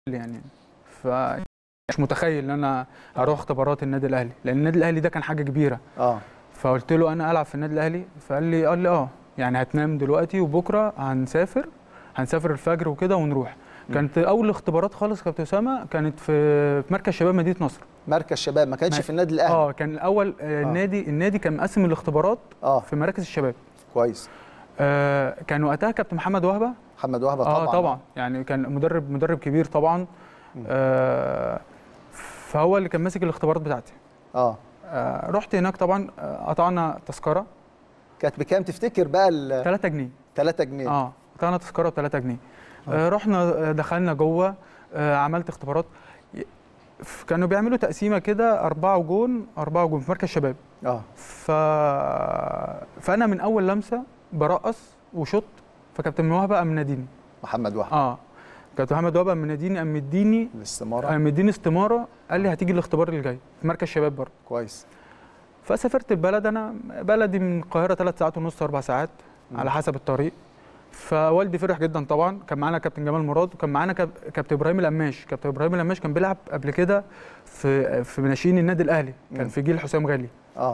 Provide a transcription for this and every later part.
يعني ف مش متخيل ان انا اروح اختبارات النادي الاهلي لان النادي الاهلي ده كان حاجه كبيره اه فقلت له انا العب في النادي الاهلي فقال لي قال لي اه يعني هتنام دلوقتي وبكره هنسافر هنسافر الفجر وكده ونروح كانت اول اختبارات خالص كابتن اسامه كانت في في مركز شباب مدينه نصر مركز شباب ما كانش ما- في النادي الاهلي اه كان الاول آه النادي النادي كان مقسم الاختبارات اه في مراكز الشباب كويس آه كان وقتها كابتن محمد وهبه محمد وهبه اه طبعا طبعا يعني كان مدرب مدرب كبير طبعا آه فهو اللي كان ماسك الاختبارات بتاعتي اه آه رحت هناك طبعا آه، قطعنا تذكره كانت بكام تفتكر بقى ال 3 جنيه 3 جنيه اه قطعنا تذكره ب 3 جنيه آه رحنا آه، دخلنا جوه آه عملت اختبارات ي- ف- كانوا بيعملوا تقسيمه كده أربعة جون أربعة جون في مركز شباب اه ف... فانا من اول لمسه برقص وشط فكابتن وهبه قام مناديني محمد وهبه اه كابتن محمد وهبه قام مناديني قام مديني الاستماره قام مديني استماره قال لي هتيجي الاختبار اللي جاي في مركز شباب برضه كويس فسافرت البلد انا بلدي من القاهره ثلاث ساعات ونص اربع ساعات مم. على حسب الطريق فوالدي فرح جدا طبعا كان معانا كابتن جمال مراد وكان معانا كاب- كابتن ابراهيم القماش كابتن ابراهيم القماش كان بيلعب قبل كده في في ناشئين النادي الاهلي كان مم. في جيل حسام غالي اه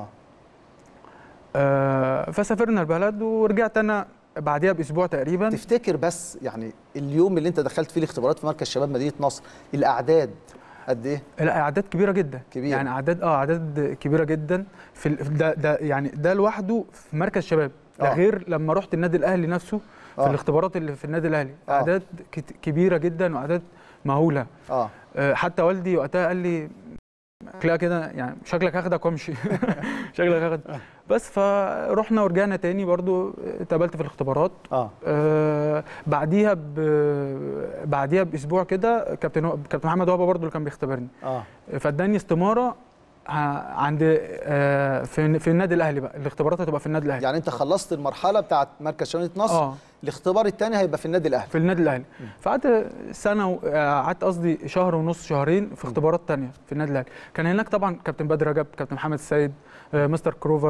آه فسافرنا البلد ورجعت انا بعديها باسبوع تقريبا تفتكر بس يعني اليوم اللي انت دخلت فيه الاختبارات في مركز شباب مدينه نصر الاعداد قد ايه لا اعداد كبيره جدا كبيرة. يعني اعداد اه اعداد كبيره جدا في ال- ده ده يعني ده لوحده في مركز شباب ده آه. غير لما رحت النادي الاهلي نفسه في آه. الاختبارات اللي في النادي الاهلي آه. اعداد كت- كبيره جدا واعداد مهوله اه آه، حتى والدي وقتها قال لي شكلها كده يعني شكلك هاخدك وامشي شكلك هاخد بس فرحنا ورجعنا تاني برضو اتقابلت في الاختبارات اه آه بعديها ب... بعديها باسبوع كده كابتن و- كابتن محمد وهبه برضو اللي كان بيختبرني اه فاداني استماره ه- عند آه في في النادي الاهلي بقى الاختبارات هتبقى في النادي الاهلي يعني انت خلصت المرحله بتاعت مركز شباب مدينه نصر اه الاختبار الثاني هيبقى في النادي الاهلي في النادي الاهلي فقعدت سنه و- آه، قعدت قصدي شهر ونص شهرين في اختبارات تانية في النادي الاهلي كان هناك طبعا كابتن بدر رجب كابتن محمد السيد آه، مستر كروفر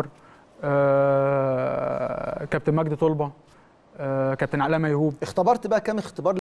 آه، كابتن مجدي طلبه آه، كابتن علاء ميهوب اختبرت بقى كام اختبار